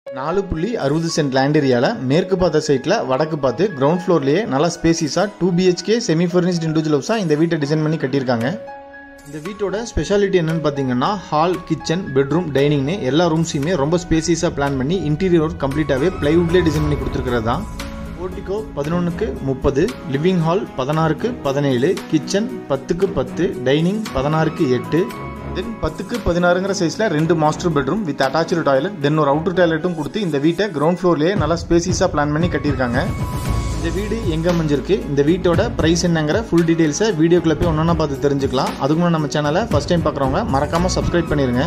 நாலு புள்ளி அறுபது சென்ட் லேண்ட் ஏரியாவில் மேற்கு பார்த்த சைட்டில் வடக்கு பார்த்து கிரவுண்ட் ஃப்ளோர்லேயே நல்லா ஸ்பேசிஸாக two BHK semi furnished individual ஹவுஸாக இந்த வீட்டை டிசைன் பண்ணி கட்டியிருக்காங்க இந்த வீட்டோட ஸ்பெஷாலிட்டி என்னன்னு பார்த்தீங்கன்னா ஹால் கிச்சன் பெட்ரூம் டைனிங்னு எல்லா ரூம்ஸையுமே ரொம்ப ஸ்பேசியஸாக பிளான் பண்ணி இன்டீரியர் ஒர்க் கம்ப்ளீட்டாகவே பிளைவுட்லேயே டிசைன் பண்ணி கொடுத்துருக்கிறது தான் போர்ட்டிகோ பதினொன்றுக்கு முப்பது லிவிங் ஹால் பதினாறுக்கு பதினேழு கிச்சன் பத்துக்கு பத்து டைனிங் பதினாறுக்கு எட்டு தென் பத்துக்கு பதினாறுங்கிற சைஸில் ரெண்டு master bedroom with attach toilet then ஒரு அவுட்டர் டாய்லெட்டும் கொடுத்து இந்த வீட்டை கிரவுண்ட் ஃப்ளோர்லேயே நல்லா ஸ்பேசிஸாக பிளான் பண்ணி கட்டியிருக்காங்க இந்த வீடு எங்கே அமைஞ்சிருக்கு இந்த வீட்டோட ப்ரைஸ் என்னங்கிற ஃபுல் டீட்டெயில்ஸை வீடியோக்குள்ள போய் ஒன்றா பார்த்து தெரிஞ்சுக்கலாம் அதுக்கு முன்னாடி நம்ம சேனலை ஃபஸ்ட் டைம் பார்க்குறவங்க மறக்காமல் சப்ஸ்கிரைப் பண்ணிடுங்க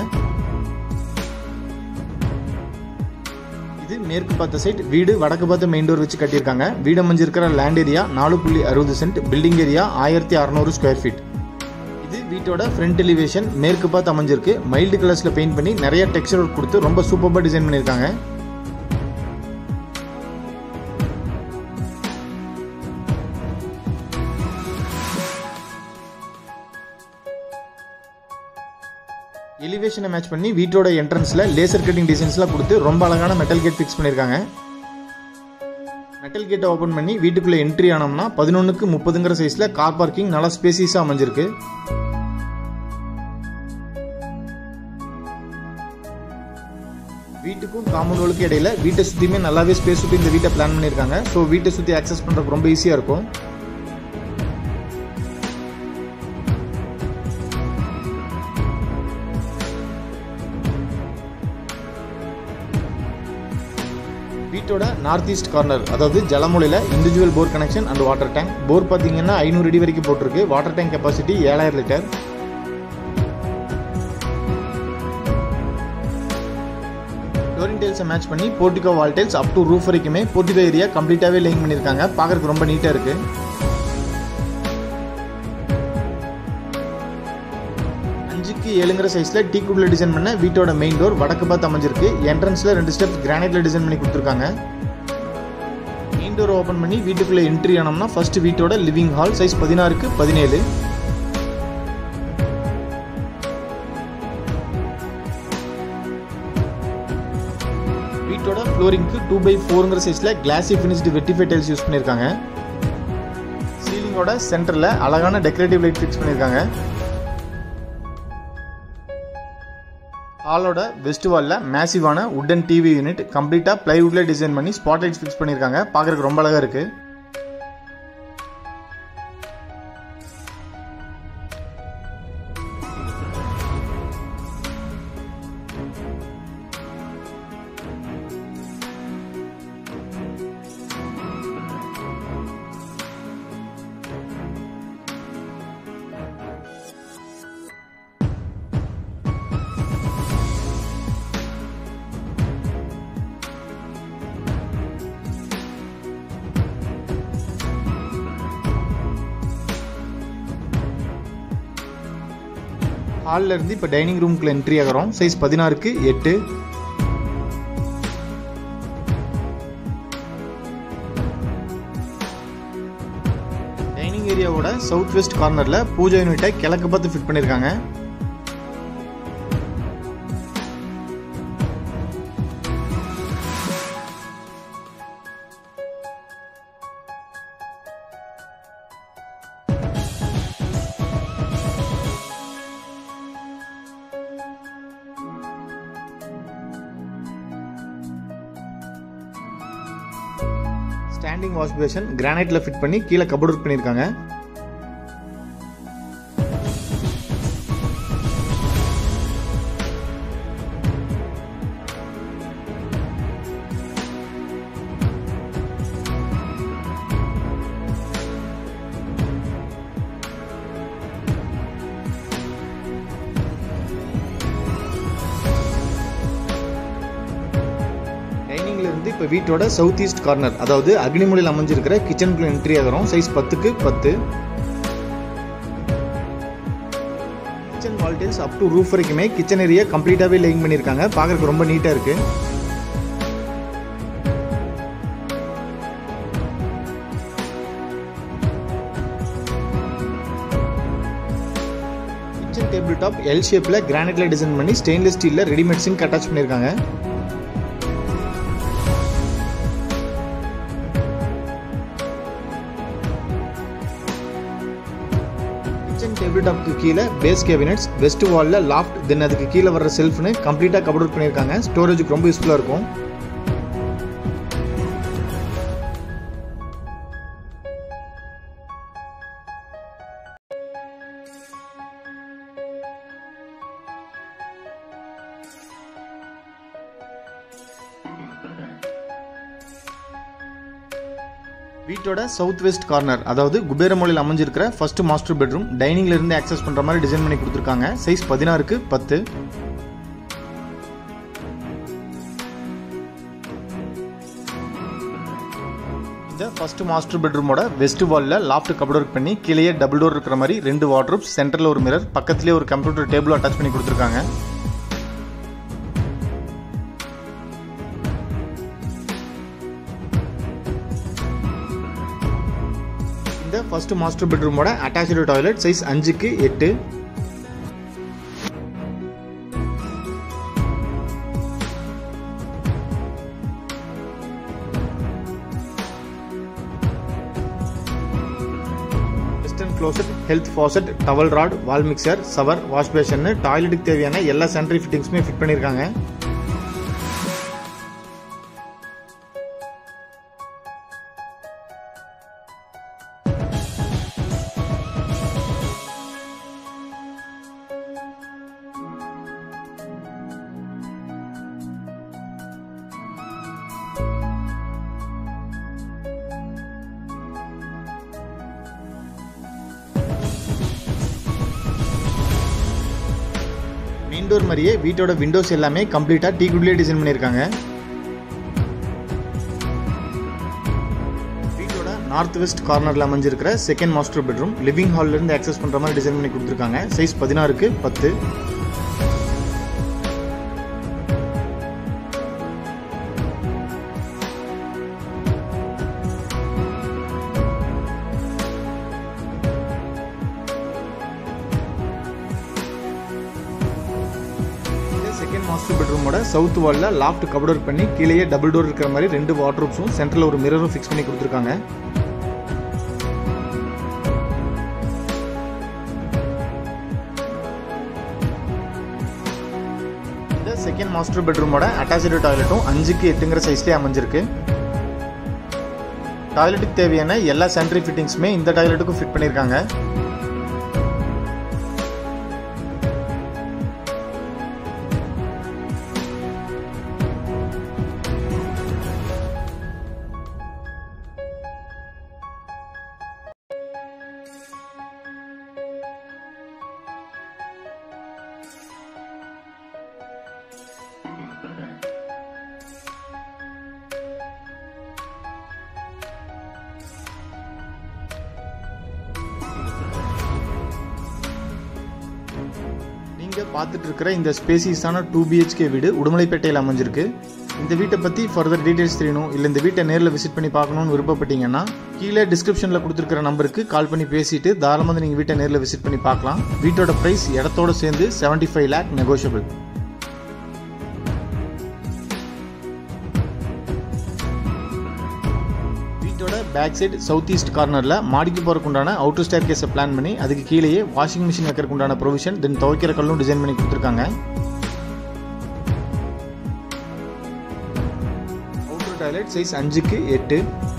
இது மேற்கு பார்த்த சைட் வீடு வடக்கு பார்த்து மெயின் டோர் வச்சு கட்டியிருக்காங்க வீடு அமைஞ்சிருக்கிற லேண்ட் ஏரியா நாலு புள்ளி அறுபது சென்ட் பில்டிங் ஏரியா ஆயிரத்தி அறநூறு ஸ்கொயர் ஃபீட் இது வீட்டோட ஃப்ரண்ட் எலிவேஷன் மேற்கு பார்த்து அமைஞ்சிருக்கு மைல்டு கலர்ஸில் பெயிண்ட் பண்ணி நிறைய டெக்ஸ்சர் ஒர்க் கொடுத்து ரொம்ப சூப்பராக டிசைன் பண்ணியிருக்காங்க எலிவேஷனை மேட்ச் பண்ணி வீட்டோட என்ட்ரன்ஸில் லேசர் கட்டிங் டிசைன்ஸ்லாம் கொடுத்து ரொம்ப அழகான மெட்டல் கேட் ஃபிக்ஸ் பண்ணியிருக்காங்க மெட்டல் கேட்டை ஓப்பன் பண்ணி வீட்டுக்குள்ளே என்ட்ரி ஆனோம்னா பதினொன்றுக்கு முப்பதுங்கிற சைஸில் கார் பார்க்கிங் நல்லா ஸ்பேசியஸாக அமைஞ்சிருக்கு வீட்டுக்கும் காம்பவுண்டுகளுக்கும் இடையில வீட்டை சுற்றியுமே நல்லாவே ஸ்பேஸ் சுற்றி இந்த வீட்டை பிளான் பண்ணியிருக்காங்க ஸோ வீட்டை சுற்றி ஆக்சஸ் பண்ணுறதுக்கு ரொம்ப ஈஸியாக இருக்கும் வீட்டோட நார்த் ஈஸ்ட் கார்னர் அதாவது ஜலமொழியில் individual bore connection and water tank bore பார்த்தீங்கன்னா ஐநூறு அடி வரைக்கும் போட்டிருக்கு வாட்டர் டேங்க் கெப்பாசிட்டி ஏழாயிரம் லிட்டர் டோரிங் டைல்ஸை மேட்ச் பண்ணி portico wall tiles up to roof வரைக்குமே போர்ட்டிகோ ஏரியா கம்ப்ளீட்டாகவே லைன் பண்ணியிருக்காங்க பார்க்கறதுக்கு ரொம்ப நீட்டாக இருக்குது அஞ்சுக்கு ஏழுங்கிற சைஸில் டீ குட்ல டிசைன் பண்ண வீட்டோட மெயின் டோர் வடக்கு பார்த்து அமைஞ்சிருக்கு என்ட்ரன்ஸில் ரெண்டு ஸ்டெப் கிரானைட்ல டிசைன் பண்ணி கொடுத்துருக்காங்க மெயின் டோர் ஓப்பன் பண்ணி வீட்டுக்குள்ளே என்ட்ரி ஆனோம்னா ஃபர்ஸ்ட் வீட்டோட லிவிங் ஹால் சைஸ் பதினாறுக்கு பதினேழு வீட்டோட ஃப்ளோரிங்க்கு டூ பை ஃபோருங்கிற சைஸில் classy finished vitrified tiles use பண்ணியிருக்காங்க சீலிங்கோட சென்டரில் அழகான டெக்கரேட்டிவ் லைட் ஃபிக்ஸ் பண்ணியிருக்காங்க ஹாலோட வெஸ்ட் வாலில் மேசிவான உட்டன் டிவி யூனிட் கம்ப்ளீட்டாக பிளைவுட்ல டிசைன் பண்ணி ஸ்பாட் லைட்ஸ் ஃபிக்ஸ் பண்ணியிருக்காங்க பார்க்குறதுக்கு ரொம்ப அழகாக இருக்குது ஹாலில் இருந்து இப்போ டைனிங் ரூம்குள்ள என்ட்ரி ஆகிறோம் சைஸ் பதினாறுக்கு எட்டு டைனிங் ஏரியாவோட சவுத் வெஸ்ட் கார்னரில் பூஜா யூனிட்டை கிழக்கு பார்த்து ஃபிட் பண்ணியிருக்காங்க ஸ்டாண்டிங் வாஷ் பேஷன் கிரானைட்ல ஃபிட் பண்ணி கீழே கபோர்ட் ஒர்க் பண்ணியிருக்காங்க டைனிங்ல இருந்து இப்போ வீட்டோட சவுத் ஈஸ்ட் கார்னர் அதாவது அக்னிமொழியில் அமைஞ்சிருக்கிற கிச்சனுக்குள்ள என்ட்ரி ஆகிறோம் சைஸ் பத்துக்கு பத்து kitchen wall tiles up to roof வரைக்குமே கிச்சன் ஏரியா கம்ப்ளீட்டாகவே லைன் பண்ணியிருக்காங்க பார்க்கறதுக்கு ரொம்ப நீட்டாக இருக்கு கிச்சன் டேபிள் டாப் எல் ஷேப்பில் கிரானைட்ல டிசைன் பண்ணி ஸ்டெயின்லெஸ் ஸ்டீலில் ரெடிமேட் சிங்க் அட்டாச் பண்ணியிருக்காங்க டேபிள் டாப்க்கு கீழே பேஸ் கேபினெட்ஸ் வெஸ்ட் வாலில் லாஃப்ட் தென் அதுக்கு கீழே வர செல்ஃப்னு கம்ப்ளீட்டாக கபோர்ட் ஒர்க் பண்ணியிருக்காங்க ஸ்டோரேஜுக்கு ரொம்ப யூஸ்ஃபுல்லாக இருக்கும் வீட்டோட சவுத் வெஸ்ட் கார்னர் அதாவது குபேரமொழியில் அமைஞ்சிருக்கிற ஃபர்ஸ்ட் மாஸ்டர் பெட்ரூம் டைனிங்ல இருந்து ஆக்சஸ் பண்ற மாதிரி டிசைன் பண்ணி கொடுத்துருக்காங்க சைஸ் பதினாறுக்கு பத்து இந்த ஃபர்ஸ்ட் மாஸ்டர் பெட்ரூமோட வெஸ்ட் வாலில் லாஃப்ட் கபோர்ட் ஒர்க் பண்ணி கீழே டபுள் டோர் இருக்கிற மாதிரி ரெண்டு வார்ட்ரூப்ஸ் சென்டரில் ஒரு மிரர் பக்கத்துலேயே ஒரு கம்ப்யூட்டர் டேபிள் அட்டாச் பண்ணி கொடுத்துருக்காங்க இந்த ஃபர்ஸ்ட் மாஸ்டர் பெட்ரூமோட அட்டாச்சு டாய்லெட் சைஸ் அஞ்சுக்கு எட்டு western closet health faucet towel rod wall mixer shower wash basin டாய்லெட்டுக்கு தேவையான எல்லா சானிட்டரி ஃபிட்டிங்ஸுமே ஃபிட் பண்ணியிருக்காங்க மெயின் டோர் மாதிரியே வீட்டோட விண்டோஸ் எல்லாமே கம்ப்ளீட்டாக டீ குட்லேயே டிசைன் பண்ணியிருக்காங்க வீட்டோட நார்த் வெஸ்ட் கார்னரில் அமைஞ்சிருக்கிற செகண்ட் மாஸ்டர் பெட்ரூம் லிவிங் ஹால்ல இருந்து ஆக்சஸ் பண்ணுற மாதிரி டிசைன் பண்ணி கொடுத்துருக்காங்க சைஸ் பதினாறுக்கு பத்து செகண்ட் மாஸ்டர் பெட்ரூமோட சவுத் வாலில் லாஃப்ட் கபோர்ட் ஒர்க் பண்ணி கீழேயே டபுள் டோர் இருக்கிற மாதிரி ரெண்டு வாட்ரூப்ஸும் சென்டரில் ஒரு மிரரும் ஃபிக்ஸ் பண்ணி கொடுத்துருக்காங்க இந்த செகண்ட் மாஸ்டர் பெட்ரூமோட அட்டாச்சு டாய்லெட்டும் அஞ்சுக்கு எட்டுங்கிற சைஸ்லேயே அமைஞ்சிருக்கு டாய்லெட்டுக்கு தேவையான எல்லா சானிட்டரி ஃபிட்டிங்ஸுமே இந்த டாய்லெட்டுக்கும் ஃபிட் பண்ணியிருக்காங்க நீங்கள் பார்த்துட்டு இருக்கிற இந்த ஸ்பேசியஸான டூ பிஹெச்கே வீடு உடுமலைப்பேட்டையில் அமைஞ்சிருக்கு இந்த வீட்டை பற்றி ஃபர்தர் டீட்டெயில்ஸ் தெரியணும் இல்லை இந்த வீட்டை நேரில் விசிட் பண்ணி பார்க்கணும்னு விருப்பப்பட்டீங்கன்னா கீழே டிஸ்கிரிப்ஷனில் கொடுத்துருக்கிற நம்பருக்கு கால் பண்ணி பேசிட்டு தாராளமாக நீங்கள் வீட்டை நேரில் விசிட் பண்ணி பார்க்கலாம் வீட்டோட ப்ரைஸ் இடத்தோட சேர்ந்து செவன்ட்டி ஃபைவ் லேக் நெகோஷியபிள் வீட்டோட பேக் சைடு சவுத் ஈஸ்ட் கார்னரில் மாடிக்கு போகிறக்கு உண்டான அவுட்டர் ஸ்டேர் கேஸை பிளான் பண்ணி அதுக்கு கீழேயே வாஷிங் மிஷின் வைக்கிறதுக்கு உண்டான ப்ரொவிஷன் தென் துவைக்கிற கல்லும் டிசைன் பண்ணி கொடுத்துருக்காங்க அவுட்டர் டாய்லெட் சைஸ் அஞ்சுக்கு எட்டு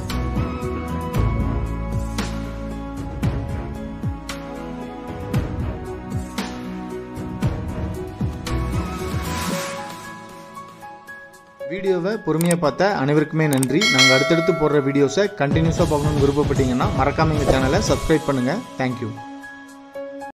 வீடியோவை பொறுமையாக பார்த்த அனைவருக்குமே நன்றி நாங்கள் அடுத்தடுத்து போடுற வீடியோஸை கண்டினியூஸாக பார்க்கணுன்னு விருப்பப்பட்டீங்கன்னா மறக்காம எங்கள் சேனலை சப்ஸ்கிரைப் பண்ணுங்கள் தேங்க்யூ